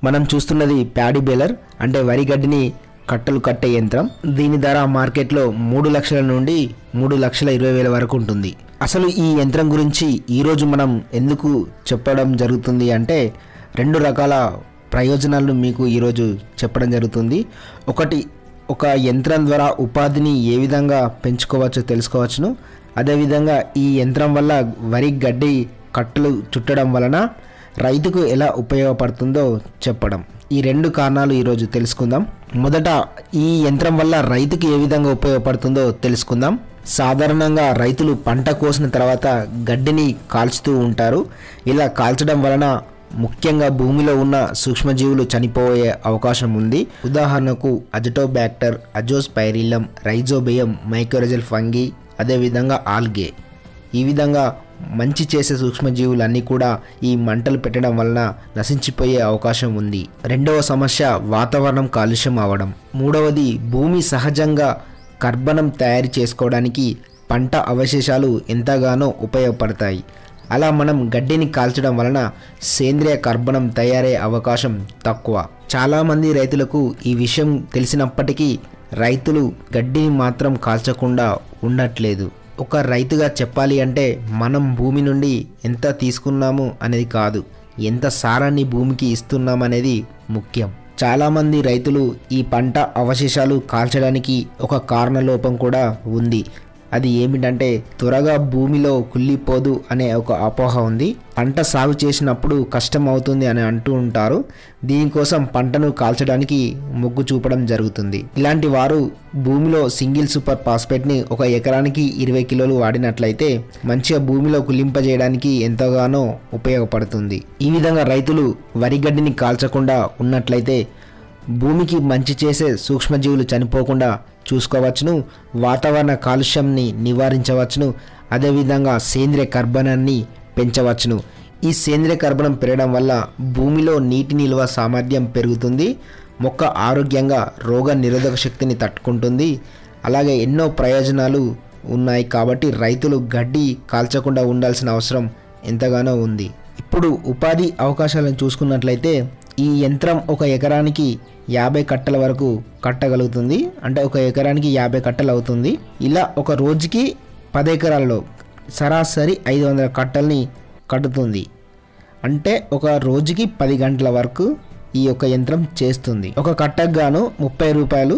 మనం చూస్తున్నది paddy baler అంటే వరి గడ్డిని కట్టలు కట్టే యంత్రం దీని ధర మార్కెట్లో మూడు లక్షల నుండి మూడు లక్షల ఇరవై వేల వరకు ఉంటుంది అసలు ఈ యంత్రం గురించి ఈరోజు మనం ఎందుకు చెప్పడం జరుగుతుంది అంటే రెండు రకాల ప్రయోజనాలను మీకు ఈరోజు చెప్పడం జరుగుతుంది ఒకటి ఒక యంత్రం ద్వారా ఉపాధిని ఏ విధంగా పెంచుకోవచ్చో తెలుసుకోవచ్చును అదేవిధంగా ఈ యంత్రం వల్ల వరి గడ్డి కట్టలు చుట్టడం వలన రైతుకు ఎలా ఉపయోగపడుతుందో చెప్పడం ఈ రెండు కారణాలు ఈరోజు తెలుసుకుందాం మొదట ఈ యంత్రం వల్ల రైతుకి ఏ విధంగా ఉపయోగపడుతుందో తెలుసుకుందాం సాధారణంగా రైతులు పంట కోసిన తర్వాత గడ్డిని కాల్చుతూ ఉంటారు ఇలా కాల్చడం వలన ముఖ్యంగా భూమిలో ఉన్న సూక్ష్మజీవులు చనిపోయే అవకాశం ఉంది ఉదాహరణకు azotobacter azospirillum rhizobium mycorrhizal fungi అదేవిధంగా ఆల్గే ఈ విధంగా మంచి చేసే సూక్ష్మజీవులన్నీ కూడా ఈ మంటలు పెట్టడం వలన నశించిపోయే అవకాశం ఉంది రెండవ సమస్య వాతావరణం కాలుష్యం అవడం మూడవది భూమి సహజంగా కర్బనం తయారు చేసుకోవడానికి పంట అవశేషాలు ఎంతగానో ఉపయోగపడతాయి అలా మనం గడ్డిని కాల్చడం వలన సేంద్రియ కర్బనం తయారయ్యే అవకాశం తక్కువ చాలామంది రైతులకు ఈ విషయం తెలిసినప్పటికీ రైతులు గడ్డిని మాత్రం కాల్చకుండా ఉండట్లేదు ఒక రైతుగా చెప్పాలి అంటే మనం భూమి నుండి ఎంత తీసుకున్నాము అనేది కాదు ఎంత సారాన్ని భూమికి ఇస్తున్నామనేది ముఖ్యం చాలామంది రైతులు ఈ పంట అవశేషాలు కాల్చడానికి ఒక కారణలోపం కూడా ఉంది అది ఏమిటంటే త్వరగా భూమిలో కుళ్ళిపోదు అనే ఒక అపోహ ఉంది పంట సాగు చేసినప్పుడు కష్టం అవుతుంది అని అంటూ ఉంటారు దీనికోసం పంటను కాల్చడానికి మొగ్గు చూపడం జరుగుతుంది ఇలాంటి వారు భూమిలో సింగిల్ సూపర్ ఫాస్ఫేట్ని ఒక ఎకరానికి ఇరవై కిలోలు వాడినట్లయితే మంచిగా భూమిలో కులింపజేయడానికి ఎంతగానో ఉపయోగపడుతుంది ఈ విధంగా రైతులు వరి గడ్డిని కాల్చకుండా ఉన్నట్లయితే భూమికి మంచి చేసే సూక్ష్మజీవులు చనిపోకుండా చూసుకోవచ్చును వాతావరణ కాలుష్యంని నివారించవచ్చును అదేవిధంగా సేంద్రియ కర్బనాన్ని పెంచవచ్చును ఈ సేంద్రియ కర్బనం పెరగడం వల్ల భూమిలో నీటి నిల్వ సామర్థ్యం పెరుగుతుంది మొక్క ఆరోగ్యంగా రోగ నిరోధక శక్తిని తట్టుకుంటుంది అలాగే ఎన్నో ప్రయోజనాలు ఉన్నాయి కాబట్టి రైతులు గడ్డి కాల్చకుండా ఉండాల్సిన అవసరం ఎంతగానో ఉంది ఇప్పుడు ఉపాధి అవకాశాలను చూసుకున్నట్లయితే ఈ యంత్రం ఒక ఎకరానికి యాభై కట్టల వరకు కట్టగలుగుతుంది అంటే ఒక ఎకరానికి యాభై కట్టలు అవుతుంది ఇలా ఒక రోజుకి పది ఎకరాల్లో సరాసరి ఐదు వందల కట్టల్ని కట్టుతుంది అంటే ఒక రోజుకి పది గంటల వరకు ఈ యొక్క యంత్రం చేస్తుంది ఒక కట్టకు గాను ముప్పై రూపాయలు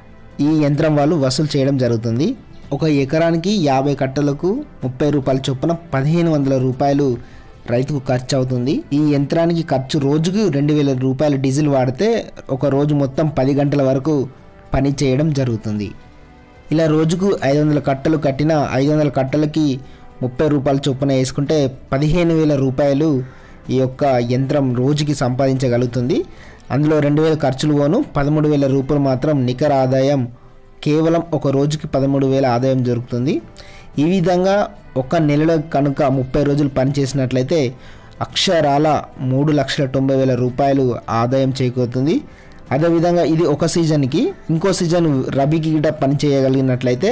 ఈ యంత్రం వాళ్ళు వసూలు చేయడం జరుగుతుంది ఒక ఎకరానికి యాభై కట్టలకు ముప్పై రూపాయల చొప్పున పదిహేను వందల రూపాయలు రైతుకు ఖర్చు అవుతుంది ఈ యంత్రానికి ఖర్చు రోజుకు రెండు వేల రూపాయలు డీజిల్ వాడితే ఒక రోజు మొత్తం పది గంటల వరకు పని చేయడం జరుగుతుంది ఇలా రోజుకు ఐదు వందల కట్టలు కట్టిన ఐదు వందల కట్టలకి ముప్పై రూపాయల చొప్పున వేసుకుంటే పదిహేను వేల రూపాయలు ఈ యొక్క యంత్రం రోజుకి సంపాదించగలుగుతుంది అందులో రెండు వేల ఖర్చులు పోను పదమూడు వేల రూపాయలు మాత్రం నికర ఆదాయం కేవలం ఒక రోజుకి పదమూడు వేల ఆదాయం దొరుకుతుంది ఈ విధంగా ఒక నెలలో కనుక ముప్పై రోజులు పనిచేసినట్లయితే అక్షరాల మూడు లక్షల తొంభై వేల రూపాయలు ఆదాయం చేకూరుతుంది అదేవిధంగా ఇది ఒక సీజన్కి ఇంకో సీజన్ రబీకి గిట పని చేయగలిగినట్లయితే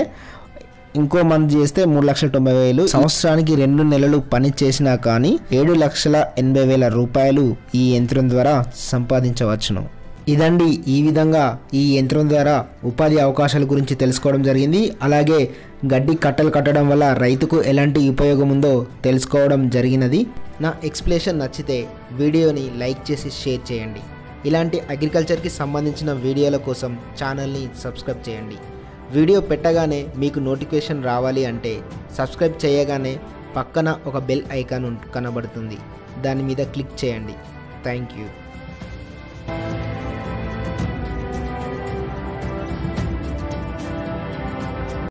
ఇంకో మంత్ చేస్తే మూడు లక్షల తొంభై వేలు సంవత్సరానికి రెండు నెలలు పని చేసినా కానీ ఏడు లక్షల ఎనభై వేల రూపాయలు ఈ యంత్రం ద్వారా సంపాదించవచ్చును ఇదండి ఈ విధంగా ఈ యంత్రం ద్వారా ఉపాధి అవకాశాల గురించి తెలుసుకోవడం జరిగింది అలాగే గడ్డి కట్టలు కట్టడం వల్ల రైతుకు ఎలాంటి ఉపయోగం ఉందో తెలుసుకోవడం జరిగినది నా ఎక్స్ప్లెనేషన్ నచ్చితే వీడియోని లైక్ చేసి షేర్ చేయండి ఇలాంటి అగ్రికల్చర్కి సంబంధించిన వీడియోల కోసం ఛానల్ని సబ్స్క్రైబ్ చేయండి వీడియో పెట్టగానే మీకు నోటిఫికేషన్ రావాలి అంటే సబ్స్క్రైబ్ చేయగానే పక్కన ఒక బెల్ ఐకాన్ ఉం- కనబడుతుంది దాని మీద క్లిక్ చేయండి థ్యాంక్ యూ